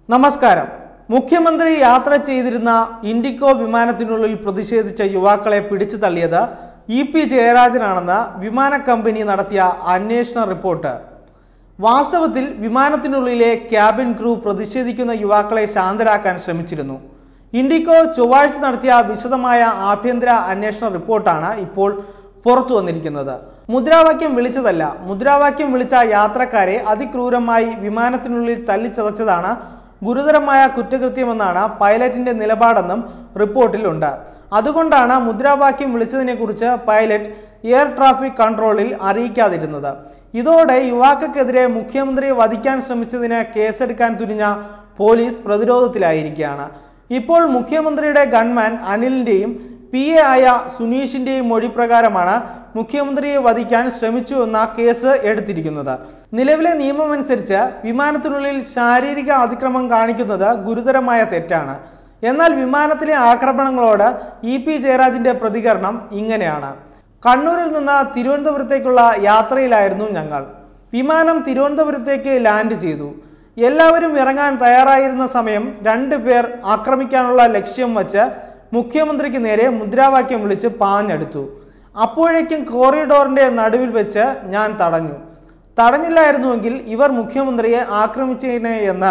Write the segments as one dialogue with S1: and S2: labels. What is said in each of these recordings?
S1: നമസ്കാരം മുഖ്യമന്ത്രി യാത്ര ചെയ്തിരുന്ന ഇൻഡിഗോ വിമാനത്തിനുള്ളിൽ പ്രതിഷേധിച്ച യുവാക്കളെ പിടിച്ചു തള്ളിയത് ഇ പി ജയരാജനാണെന്ന് വിമാന കമ്പനി നടത്തിയ അന്വേഷണ റിപ്പോർട്ട് വാസ്തവത്തിൽ വിമാനത്തിനുള്ളിലെ ക്യാബിൻ ക്രൂ പ്രതിഷേധിക്കുന്ന യുവാക്കളെ ശാന്തരാക്കാൻ ശ്രമിച്ചിരുന്നു ഇൻഡിഗോ ചൊവ്വാഴ്ച നടത്തിയ വിശദമായ ആഭ്യന്തര അന്വേഷണ റിപ്പോർട്ടാണ് ഇപ്പോൾ പുറത്തു വന്നിരിക്കുന്നത് മുദ്രാവാക്യം വിളിച്ചതല്ല മുദ്രാവാക്യം വിളിച്ച യാത്രക്കാരെ അതിക്രൂരമായി വിമാനത്തിനുള്ളിൽ തല്ലിച്ചതച്ചതാണ് ഗുരുതരമായ കുറ്റകൃത്യമെന്നാണ് പൈലറ്റിന്റെ നിലപാടെന്നും റിപ്പോർട്ടിലുണ്ട് അതുകൊണ്ടാണ് മുദ്രാവാക്യം വിളിച്ചതിനെക്കുറിച്ച് പൈലറ്റ് എയർ ട്രാഫിക് കൺട്രോളിൽ അറിയിക്കാതിരുന്നത് ഇതോടെ യുവാക്കൾക്കെതിരെ മുഖ്യമന്ത്രിയെ വധിക്കാൻ ശ്രമിച്ചതിന് കേസെടുക്കാൻ തുനിഞ്ഞ പോലീസ് പ്രതിരോധത്തിലായിരിക്കുകയാണ് ഇപ്പോൾ മുഖ്യമന്ത്രിയുടെ ഗൺമാൻ അനിലിന്റെയും പി എ ആയ സുനീഷിന്റെയും മൊഴി പ്രകാരമാണ് മുഖ്യമന്ത്രിയെ വധിക്കാൻ ശ്രമിച്ചു എന്ന കേസ് എടുത്തിരിക്കുന്നത് നിലവിലെ നിയമമനുസരിച്ച് വിമാനത്തിനുള്ളിൽ ശാരീരിക അതിക്രമം കാണിക്കുന്നത് ഗുരുതരമായ തെറ്റാണ് എന്നാൽ വിമാനത്തിലെ ആക്രമണങ്ങളോട് ഇ പി ജയരാജന്റെ പ്രതികരണം ഇങ്ങനെയാണ് കണ്ണൂരിൽ നിന്ന് തിരുവനന്തപുരത്തേക്കുള്ള യാത്രയിലായിരുന്നു ഞങ്ങൾ വിമാനം തിരുവനന്തപുരത്തേക്ക് ലാൻഡ് ചെയ്തു എല്ലാവരും ഇറങ്ങാൻ തയ്യാറായിരുന്ന സമയം രണ്ടു പേർ ആക്രമിക്കാനുള്ള ലക്ഷ്യം വച്ച് മുഖ്യമന്ത്രിക്ക് നേരെ മുദ്രാവാക്യം വിളിച്ച് പാഞ്ഞെടുത്തു അപ്പോഴേക്കും കോറിഡോറിന്റെ നടുവിൽ വെച്ച് ഞാൻ തടഞ്ഞു തടഞ്ഞില്ലായിരുന്നുവെങ്കിൽ ഇവർ മുഖ്യമന്ത്രിയെ ആക്രമിച്ചേനെ എന്ന്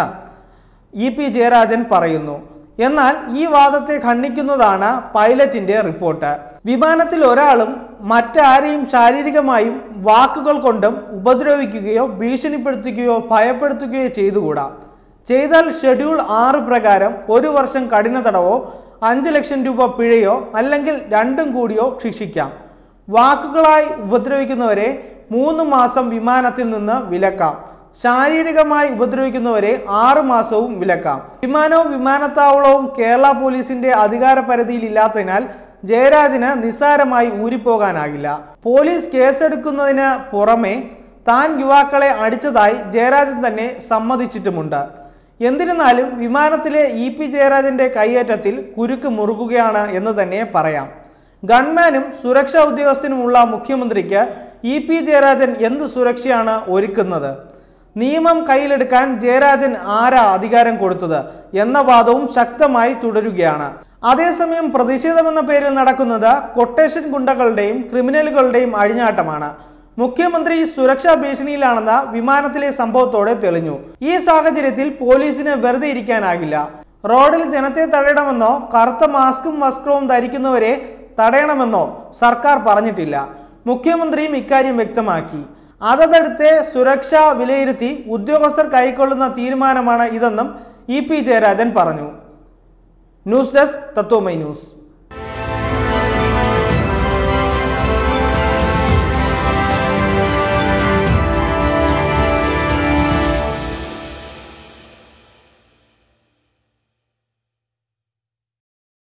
S1: ഇ പി ജയരാജൻ പറയുന്നു എന്നാൽ ഈ വാദത്തെ ഖണ്ഡിക്കുന്നതാണ് പൈലറ്റിന്റെ റിപ്പോർട്ട് വിമാനത്തിൽ ഒരാളും മറ്റാരെയും ശാരീരികമായും വാക്കുകൾ കൊണ്ടും ഉപദ്രവിക്കുകയോ ഭീഷണിപ്പെടുത്തുകയോ ഭയപ്പെടുത്തുകയോ ചെയ്തുകൂടാ ചെയ്താൽ ഷെഡ്യൂൾ ആറ് പ്രകാരം ഒരു വർഷം കഠിന തടവോ അഞ്ച് ലക്ഷം രൂപ പിഴയോ അല്ലെങ്കിൽ രണ്ടും കൂടിയോ ശിക്ഷിക്കാം വാക്കുകളായി ഉപദ്രവിക്കുന്നവരെ മൂന്ന് മാസം വിമാനത്തിൽ നിന്ന് വിലക്കാം ശാരീരികമായി ഉപദ്രവിക്കുന്നവരെ ആറ് മാസവും വിലക്കാം വിമാനവും വിമാനത്താവളവും കേരള പോലീസിന്റെ അധികാര പരിധിയിൽ ഇല്ലാത്തതിനാൽ ജയരാജന് നിസ്സാരമായി ഊരിപ്പോകാനാകില്ല പോലീസ് കേസെടുക്കുന്നതിന് പുറമെ താൻ യുവാക്കളെ അടിച്ചതായി ജയരാജൻ തന്നെ സമ്മതിച്ചിട്ടുമുണ്ട് എന്നിരുന്നാലും വിമാനത്തിലെ ഇ പി ജയരാജന്റെ കൈയേറ്റത്തിൽ കുരുക്ക് മുറുകുകയാണ് എന്ന് തന്നെ പറയാം ഗൺമാനും സുരക്ഷാ ഉദ്യോഗസ്ഥനുമുള്ള മുഖ്യമന്ത്രിക്ക് ഇ പി ജയരാജൻ എന്ത് സുരക്ഷയാണ് ഒരുക്കുന്നത് നിയമം കയ്യിലെടുക്കാൻ ജയരാജൻ ആരാ അധികാരം കൊടുത്തത് എന്ന വാദവും ശക്തമായി തുടരുകയാണ് അതേസമയം പ്രതിഷേധമെന്ന പേരിൽ നടക്കുന്നത് കൊട്ടേഷൻ ഗുണ്ടകളുടെയും ക്രിമിനലുകളുടെയും അഴിഞ്ഞാട്ടമാണ് മുഖ്യമന്ത്രി സുരക്ഷാ ഭീഷണിയിലാണെന്ന വിമാനത്തിലെ സംഭവത്തോടെ തെളിഞ്ഞു ഈ സാഹചര്യത്തിൽ പോലീസിന് വെറുതെ ഇരിക്കാനാകില്ല റോഡിൽ ജനത്തെ തടയണമെന്നോ കറുത്ത മാസ്കും വസ്ത്രവും ധരിക്കുന്നവരെ തടയണമെന്നോ സർക്കാർ പറഞ്ഞിട്ടില്ല മുഖ്യമന്ത്രിയും ഇക്കാര്യം വ്യക്തമാക്കി അതതെടുത്ത് സുരക്ഷ വിലയിരുത്തി ഉദ്യോഗസ്ഥർ കൈക്കൊള്ളുന്ന തീരുമാനമാണ് ഇതെന്നും ഇ പി ജയരാജൻ പറഞ്ഞു ന്യൂസ് ഡെസ്ക് തത്വമൈ ന്യൂസ്